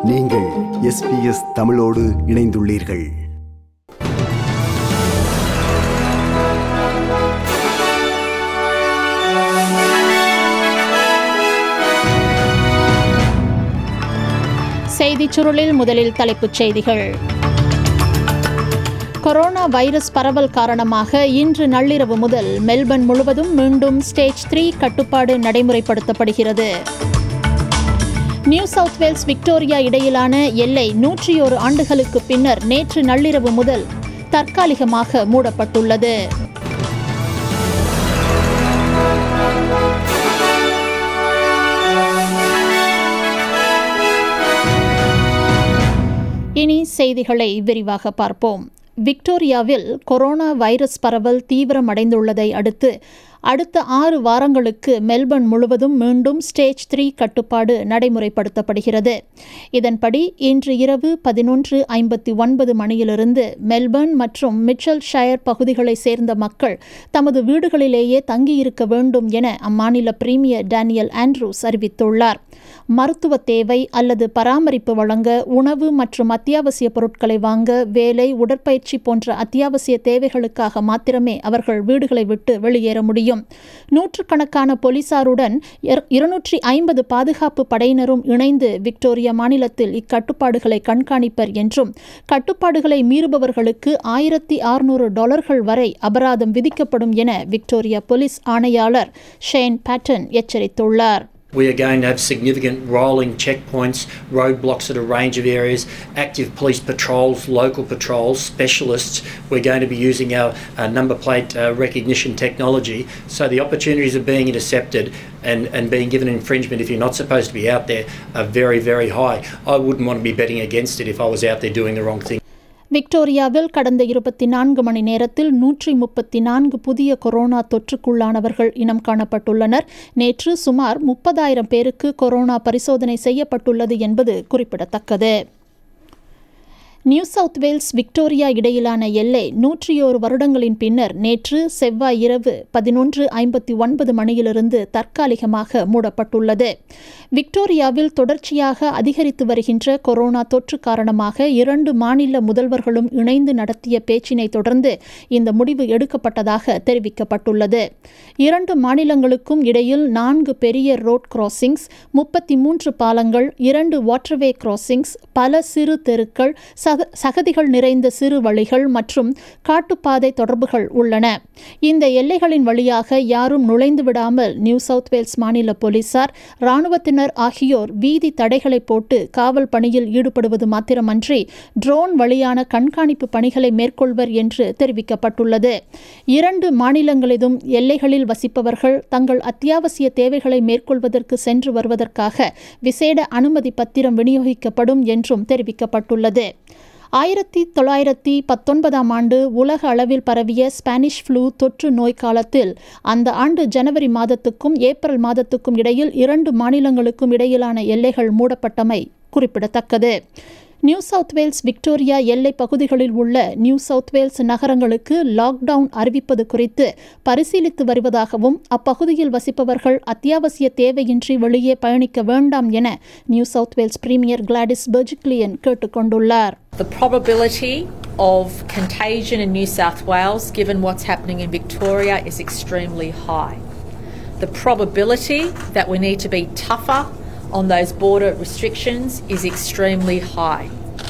நீங்கள் எஸ்பிஎஸ் தமிழோடு இணைந்துள்ளீர்கள் செய்திச் சுருளில் முதலில் தலைப்புச் செய்திகள் கொரோனா வைரஸ் பரவல் காரணமாக இன்று நள்ளிரவு முதல் மெல்பர்ன் முழுவதும் மீண்டும் ஸ்டேஜ் த்ரீ கட்டுப்பாடு நடைமுறைப்படுத்தப்படுகிறது நியூ சவுத் வேல்ஸ் விக்டோரியா இடையிலான எல்லை நூற்றி ஒரு ஆண்டுகளுக்கு பின்னர் நேற்று நள்ளிரவு முதல் தற்காலிகமாக மூடப்பட்டுள்ளது இனி செய்திகளை விரிவாக பார்ப்போம் விக்டோரியாவில் கொரோனா வைரஸ் பரவல் தீவிரமடைந்துள்ளதை அடுத்து அடுத்த ஆறு வாரங்களுக்கு மெல்பர்ன் முழுவதும் மீண்டும் ஸ்டேஜ் த்ரீ கட்டுப்பாடு நடைமுறைப்படுத்தப்படுகிறது இதன்படி இன்று இரவு பதினொன்று ஐம்பத்தி ஒன்பது மணியிலிருந்து மெல்பர்ன் மற்றும் மிச்சல் ஷயர் பகுதிகளைச் சேர்ந்த மக்கள் தமது வீடுகளிலேயே தங்கியிருக்க வேண்டும் என அம்மாநில பிரீமியர் டேனியல் ஆண்ட்ரூஸ் அறிவித்துள்ளார் மருத்துவ தேவை அல்லது பராமரிப்பு வழங்க உணவு மற்றும் அத்தியாவசிய பொருட்களை வாங்க வேலை உடற்பயிற்சி போன்ற அத்தியாவசிய தேவைகளுக்காக மாத்திரமே அவர்கள் வீடுகளை விட்டு வெளியேற முடியும் நூற்றுக்கணக்கான போலீசாருடன் இருநூற்றி ஐம்பது பாதுகாப்பு படையினரும் இணைந்து விக்டோரியா மாநிலத்தில் இக்கட்டுப்பாடுகளை கண்காணிப்பர் என்றும் கட்டுப்பாடுகளை மீறுபவர்களுக்கு ஆயிரத்தி அறுநூறு டாலர்கள் வரை அபராதம் விதிக்கப்படும் என விக்டோரியா போலீஸ் ஆணையாளர் ஷேன் பேட்டன் எச்சரித்துள்ளார் We are going to have significant rolling checkpoints, roadblocks at a range of areas, active police patrols, local patrols, specialists. We're going to be using our uh, number plate uh, recognition technology. So the opportunities of being intercepted and, and being given infringement if you're not supposed to be out there are very, very high. I wouldn't want to be betting against it if I was out there doing the wrong thing. விக்டோரியாவில் கடந்த இருபத்தி நான்கு மணி நேரத்தில் நூற்றி முப்பத்தி நான்கு புதிய corona தொற்றுக்குள்ளானவர்கள் இனம் காணப்பட்டுள்ளனர் நேற்று சுமார் முப்பதாயிரம் பேருக்கு கொரோனா பரிசோதனை செய்யப்பட்டுள்ளது என்பது குறிப்பிடத்தக்கது நியூ சவுத் வேல்ஸ் விக்டோரியா இடையிலான எல்லை நூற்றியோரு வருடங்களின் பின்னர் நேற்று செவ்வாய் இரவு பதினொன்று ஐம்பத்தி ஒன்பது மணியிலிருந்து தற்காலிகமாக மூடப்பட்டுள்ளது விக்டோரியாவில் தொடர்ச்சியாக அதிகரித்து வருகின்ற கொரோனா தொற்று காரணமாக இரண்டு மாநில முதல்வர்களும் இணைந்து நடத்திய பேச்சினை தொடர்ந்து இந்த முடிவு எடுக்கப்பட்டதாக தெரிவிக்கப்பட்டுள்ளது இரண்டு மாநிலங்களுக்கும் இடையில் நான்கு பெரிய ரோட் கிராசிங்ஸ் முப்பத்தி மூன்று பாலங்கள் இரண்டு வாட்டர்வே கிராசிங்ஸ் பல சிறு தெருக்கள் சகதிகள் நிறைந்த சிறு வழிகள் மற்றும் காட்டுப்பாதை தொடர்புகள் உள்ளன இந்த எல்லைகளின் வழியாக யாரும் நுழைந்து விடாமல் நியூ சவுத் வேல்ஸ் மாநில போலீசார் இராணுவத்தினர் ஆகியோர் வீதி தடைகளை போட்டு காவல் பணியில் ஈடுபடுவது மாத்திரமன்றி ட்ரோன் வழியான கண்காணிப்பு பணிகளை மேற்கொள்வர் என்று தெரிவிக்கப்பட்டுள்ளது இரண்டு மாநிலங்களிலும் எல்லைகளில் வசிப்பவர்கள் தங்கள் அத்தியாவசிய தேவைகளை மேற்கொள்வதற்கு சென்று வருவதற்காக விசேட அனுமதி பத்திரம் விநியோகிக்கப்படும் என்றும் தெரிவிக்கப்பட்டுள்ளது ஆயிரத்தி தொள்ளாயிரத்தி பத்தொன்பதாம் ஆண்டு உலக அளவில் பரவிய ஸ்பானிஷ் ஃப்ளூ தொற்று நோய் காலத்தில் அந்த ஆண்டு ஜனவரி மாதத்துக்கும் ஏப்ரல் மாதத்துக்கும் இடையில் இரண்டு மாநிலங்களுக்கும் இடையிலான எல்லைகள் மூடப்பட்டமை குறிப்பிடத்தக்கது நியூ சவுத் வேல்ஸ் விக்டோரியா எல்லை பகுதிகளில் உள்ள நியூ சவுத் வேல்ஸ் நகரங்களுக்கு லாக்டவுன் அறிவிப்பது குறித்து பரிசீலித்து வருவதாகவும் அப்பகுதியில் வசிப்பவர்கள் அத்தியாவசிய தேவையின்றி வெளியே பயணிக்க வேண்டாம் என New South Wales premier Gladys Berejiklian கேட்டுக்கொண்டுள்ளார் The probability of contagion in New South Wales, given what's happening in Victoria, is extremely high. The probability that we need to be tougher on those border restrictions is extremely high.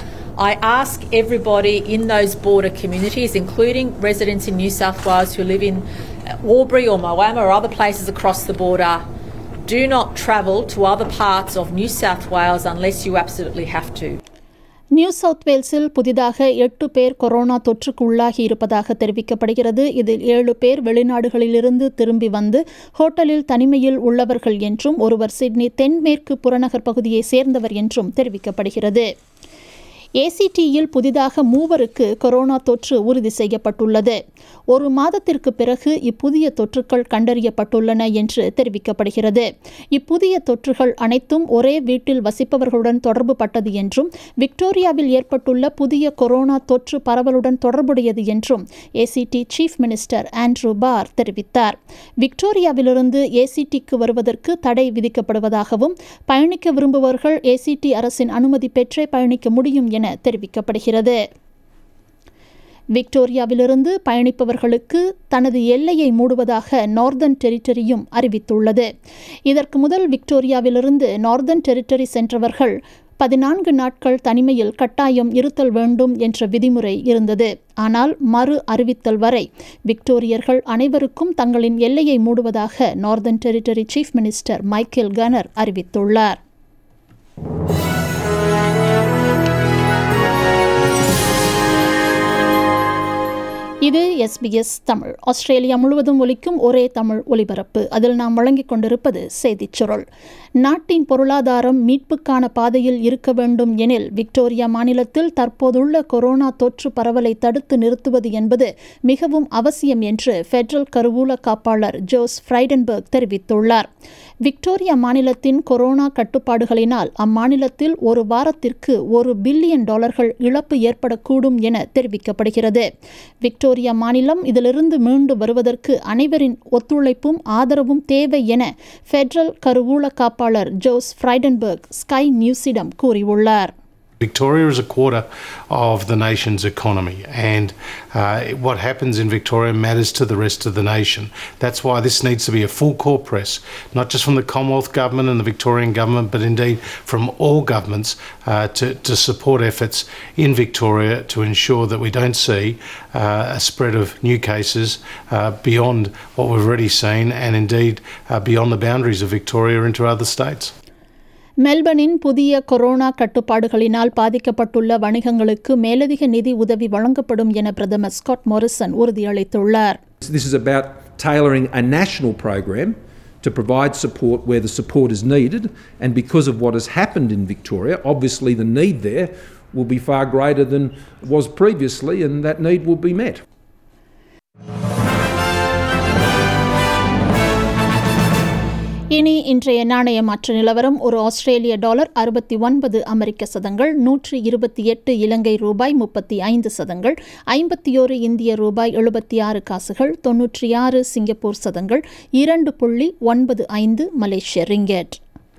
I ask everybody in those border communities, including residents in New South Wales who live in Albury or Moama or other places across the border, do not travel to other parts of New South Wales unless you absolutely have to. New South வேல்ஸில் புதிதாக எட்டு பேர் corona தொற்றுக்கு உள்ளாகி இருப்பதாக தெரிவிக்கப்படுகிறது இதில் ஏழு பேர் வெளிநாடுகளிலிருந்து திரும்பி வந்து ஹோட்டலில் தனிமையில் உள்ளவர்கள் என்றும் ஒருவர் சிட்னி தென்மேற்கு புறநகர் பகுதியை சேர்ந்தவர் என்றும் தெரிவிக்கப்படுகிறது ஏசிடியில் புதிதாக மூவருக்கு கொரோனா தொற்று உறுதி செய்யப்பட்டுள்ளது ஒரு மாதத்திற்கு பிறகு இப்புதிய தொற்றுக்கள் கண்டறியப்பட்டுள்ளன என்று தெரிவிக்கப்படுகிறது இப்புதிய தொற்றுகள் அனைத்தும் ஒரே வீட்டில் வசிப்பவர்களுடன் தொடர்பு பட்டது என்றும் விக்டோரியாவில் ஏற்பட்டுள்ள புதிய கொரோனா தொற்று பரவலுடன் தொடர்புடையது என்றும் ACT chief minister Andrew Barr தெரிவித்தார் விக்டோரியாவிலிருந்து ஏசிடிக்கு வருவதற்கு தடை விதிக்கப்படுவதாகவும் பயணிக்க விரும்புபவர்கள் ஏசிடி அரசின் அனுமதி பெற்றே பயணிக்க முடியும் என தெரிவிக்கப்படுகிறது விக்டோரியாவிலிருந்து பயணிப்பவர்களுக்கு தனது எல்லையை மூடுவதாக நார்தர்ன் டெரிட்டரியும் அறிவித்துள்ளது இதற்கு முதல் விக்டோரியாவிலிருந்து நார்தர்ன் டெரிட்டரி சென்றவர்கள் பதினான்கு நாட்கள் தனிமையில் கட்டாயம் இருத்தல் வேண்டும் என்ற விதிமுறை இருந்தது ஆனால் மறு அறிவித்தல் வரை விக்டோரியர்கள் அனைவருக்கும் தங்களின் எல்லையை மூடுவதாக Northern Territory chief minister Michael Gunner அறிவித்துள்ளார் இது எஸ்பிஎஸ் தமிழ் ஆஸ்திரேலியா முழுவதும் ஒலிக்கும் ஒரே தமிழ் ஒலிபரப்பு அதில் நாம் வழங்கிக் கொண்டிருப்பது செய்திச் சுருள் நாட்டின் பொருளாதாரம் மீட்புக்கான பாதையில் இருக்க வேண்டும் எனில் விக்டோரியா மாநிலத்தில் தற்போதுள்ள கொரோனா தொற்று பரவலை தடுத்து நிறுத்துவது என்பது மிகவும் அவசியம் என்று பெடரல் கருவூல காப்பாளர் ஜோஸ் ஃப்ரைடன்பர்க் தெரிவித்துள்ளார் விக்டோரியா மாநிலத்தின் கொரோனா கட்டுப்பாடுகளினால் அம்மாநிலத்தில் ஒரு வாரத்திற்கு ஒரு பில்லியன் டாலர்கள் இழப்பு ஏற்படக்கூடும் என தெரிவிக்கப்படுகிறது விக்டோரியா மாநிலம் இதிலிருந்து மீண்டு வருவதற்கு அனைவரின் ஒத்துழைப்பும் ஆதரவும் தேவை என பெடரல் கருவூல காப்பாளர் ஜோஸ் ஃப்ரைடன்பர்க் ஸ்கை நியூஸிடம் கூறியுள்ளார் Victoria is a quarter of the nation's economy, and uh, what happens in Victoria matters to the rest of the nation. That's why this needs to be a full court press, not just from the Commonwealth Government and the Victorian Government, but indeed from all governments uh, to, to support efforts in Victoria to ensure that we don't see uh, a spread of new cases uh, beyond what we've already seen, and indeed uh, beyond the boundaries of Victoria into other states. மெல்பர்னின் புதிய corona கட்டுப்பாடுகளினால் பாதிக்கப்பட்டுள்ள வணிகங்களுக்கு மேலதிக நிதி உதவி வழங்கப்படும் என பிரதமர் Scott Morrison உறுதியளித்துள்ளார் This is about tailoring a national program to provide support where the support is needed. And because of what has happened in Victoria, obviously the need there will be far greater than was previously, and that need will be met. இனி இன்றைய நாணய மாற்று நிலவரம் ஒரு ஆஸ்திரேலிய dollar அறுபத்தி ஒன்பது அமெரிக்க சதங்கள் நூற்றி இருபத்தி எட்டு இலங்கை ரூபாய் முப்பத்தி ஐந்து சதங்கள் ஐம்பத்தி ஓரு இந்திய ரூபாய் எழுபத்தி ஆறு காசுகள் தொன்னூற்றி ஆறு சிங்கப்பூர் சதங்கள் இரண்டு புள்ளி ஒன்பது ஐந்து மலேசிய ரிங்கெட்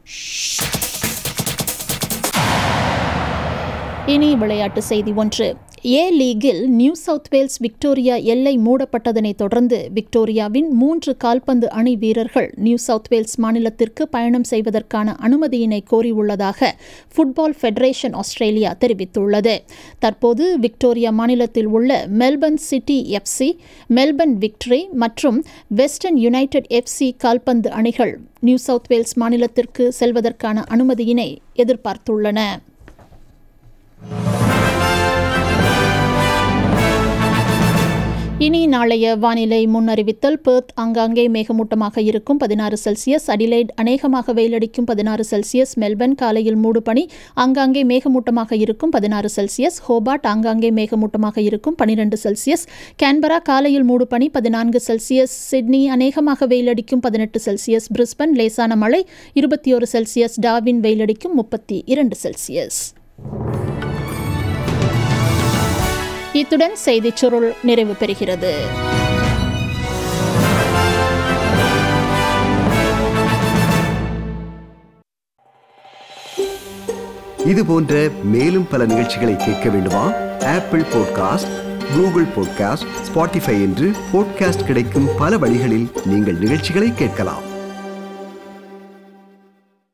இனி விளையாட்டு செய்தி ஒன்று ஏ லீகில் நியூ சவுத் வேல்ஸ் விக்டோரியா எல்லை மூடப்பட்டதனை தொடர்ந்து விக்டோரியாவின் மூன்று கால்பந்து அணி வீரர்கள் நியூ சவுத் வேல்ஸ் மாநிலத்திற்கு பயணம் செய்வதற்கான அனுமதியினை கோரியுள்ளதாக ஃபுட்பால் ஃபெடரேஷன் ஆஸ்திரேலியா தெரிவித்துள்ளது தற்போது விக்டோரியா மாநிலத்தில் உள்ள Melbourne City FC Melbourne Victory மற்றும் வெஸ்டர்ன் யுனைடெட் எஃப்சி கால்பந்து அணிகள் நியூ சவுத் வேல்ஸ் மாநிலத்திற்கு செல்வதற்கான அனுமதியினை எதிர்பார்த்துள்ளன இனி நாளைய வானிலை முன்னறிவித்தல் பெர்த் ஆங்காங்கே மேகமூட்டமாக இருக்கும் பதினாறு செல்சியஸ் அடிலைட் அநேகமாக வெயிலடிக்கும் பதினாறு செல்சியஸ் மெல்பர்ன் காலையில் மூடுபனி ஆங்காங்கே மேகமூட்டமாக இருக்கும் பதினாறு செல்சியஸ் ஹோபார்ட் ஆங்காங்கே மேகமூட்டமாக இருக்கும் பனிரெண்டு செல்சியஸ் கேன்பரா காலையில் மூடுபனி பதினான்கு செல்சியஸ் சிட்னி அநேகமாக வெயிலடிக்கும் பதினெட்டு செல்சியஸ் பிரிஸ்பன் லேசான மழை இருபத்தி ஒரு செல்சியஸ் டாவின் வெயிலடிக்கும் முப்பத்தி இரண்டு செல்சியஸ் இத்துடன் செய்திச் சுருள் நிறைவு பெறுகிறது இது போன்ற மேலும் பல நிகழ்ச்சிகளை கேட்க வேண்டுமா Apple podcast Google podcast Spotify என்று பாட்காஸ்ட் கிடைக்கும் பல வழிகளில் நீங்கள் நிகழ்ச்சிகளை கேட்கலாம்